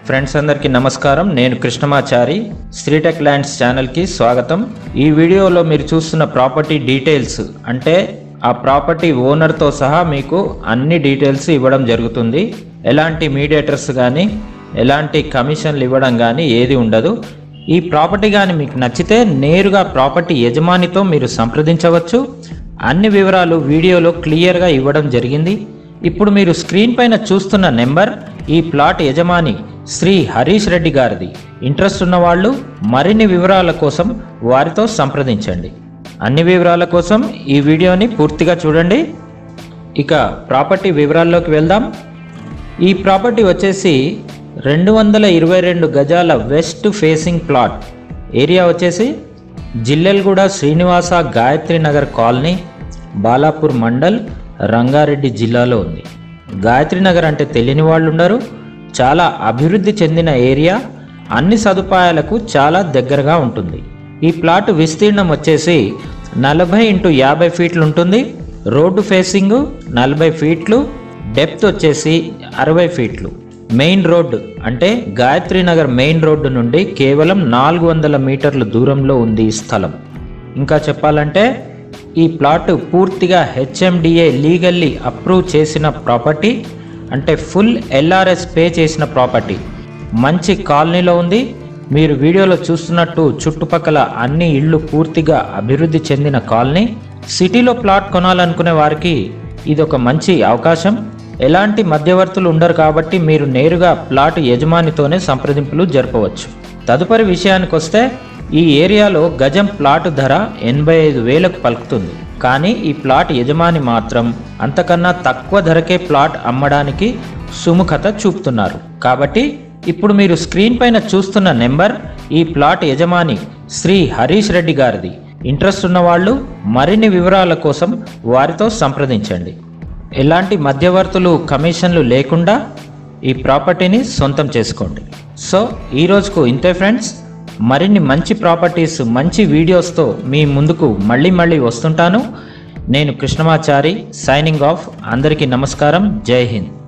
friends అందరికీ నమస్కారం నేను కృష్ణమాచారి శ్రీటెక్ ల్యాండ్స్ ఛానల్కి స్వాగతం ఈ వీడియోలో మీరు చూస్తున్న ప్రాపర్టీ డీటెయిల్స్ అంటే ఆ ప్రాపర్టీ ఓనర్తో సహా మీకు అన్ని డీటెయిల్స్ ఇవ్వడం జరుగుతుంది ఎలాంటి మీడియేటర్స్ కానీ ఎలాంటి కమిషన్లు ఇవ్వడం కానీ ఏది ఉండదు ఈ ప్రాపర్టీ కానీ మీకు నచ్చితే నేరుగా ప్రాపర్టీ యజమానితో మీరు సంప్రదించవచ్చు అన్ని వివరాలు వీడియోలో క్లియర్గా ఇవ్వడం జరిగింది ఇప్పుడు మీరు స్క్రీన్ పైన చూస్తున్న నెంబర్ ఈ ప్లాట్ యజమాని శ్రీ హరీష్ రెడ్డి గారిది ఇంట్రెస్ట్ ఉన్న వాళ్ళు మరిన్ని వివరాల కోసం వారితో సంప్రదించండి అన్ని వివరాల కోసం ఈ వీడియోని పూర్తిగా చూడండి ఇక ప్రాపర్టీ వివరాల్లోకి వెళ్దాం ఈ ప్రాపర్టీ వచ్చేసి రెండు వందల ఇరవై రెండు గజాల వెస్ట్ ఫేసింగ్ ప్లాట్ ఏరియా వచ్చేసి జిల్లెల్గూడ శ్రీనివాస గాయత్రి నగర్ కాలనీ బాలాపూర్ మండల్ రంగారెడ్డి జిల్లాలో ఉంది గాయత్రి నగర్ అంటే తెలియని వాళ్ళు ఉండరు చాలా అభివృద్ధి చెందిన ఏరియా అన్ని సదుపాయాలకు చాలా దగ్గరగా ఉంటుంది ఈ ప్లాట్ విస్తీర్ణం వచ్చేసి నలభై ఇంటూ యాభై ఫీట్లు ఉంటుంది రోడ్డు ఫేసింగ్ నలభై ఫీట్లు డెప్త్ వచ్చేసి అరవై ఫీట్లు మెయిన్ రోడ్డు అంటే గాయత్రి నగర్ మెయిన్ రోడ్డు నుండి కేవలం నాలుగు వందల మీటర్ల దూరంలో ఉంది ఈ స్థలం ఇంకా చెప్పాలంటే ఈ ప్లాట్ పూర్తిగా హెచ్ఎండిఏ లీగల్లీ అప్రూవ్ చేసిన ప్రాపర్టీ అంటే ఫుల్ ఎల్ఆర్ఎస్ పే చేసిన ప్రాపర్టీ మంచి కాలనీలో ఉంది మీరు వీడియోలో చూస్తున్నట్టు చుట్టుపక్కల అన్ని ఇళ్ళు పూర్తిగా అభివృద్ధి చెందిన కాలనీ సిటీలో ప్లాట్ కొనాలనుకునే వారికి ఇది ఒక మంచి అవకాశం ఎలాంటి మధ్యవర్తులు ఉండరు కాబట్టి మీరు నేరుగా ప్లాట్ యజమానితోనే సంప్రదింపులు జరపవచ్చు తదుపరి విషయానికి వస్తే ఈ ఏరియాలో గజం ప్లాట్ ధర ఎనభై ఐదు వేలకు పలుకుతుంది కానీ ఈ ప్లాట్ యజమాని మాత్రం అంతకన్నా తక్కువ ధరకే ప్లాట్ అమ్మడానికి సుముఖత చూపుతున్నారు కాబట్టి ఇప్పుడు మీరు స్క్రీన్ పైన చూస్తున్న నెంబర్ ఈ ప్లాట్ యజమాని శ్రీ హరీష్ రెడ్డి గారిది ఇంట్రెస్ట్ ఉన్న వాళ్ళు మరిన్ని వివరాల కోసం వారితో సంప్రదించండి ఎలాంటి మధ్యవర్తులు కమిషన్లు లేకుండా ఈ ప్రాపర్టీని సొంతం చేసుకోండి సో ఈ రోజుకు ఇంతే ఫ్రెండ్స్ మరిన్ని మంచి ప్రాపర్టీస్ మంచి వీడియోస్తో మీ ముందుకు మళ్ళీ మళ్ళీ వస్తుంటాను నేను కృష్ణమాచారి సైనింగ్ ఆఫ్ అందరికీ నమస్కారం జై హింద్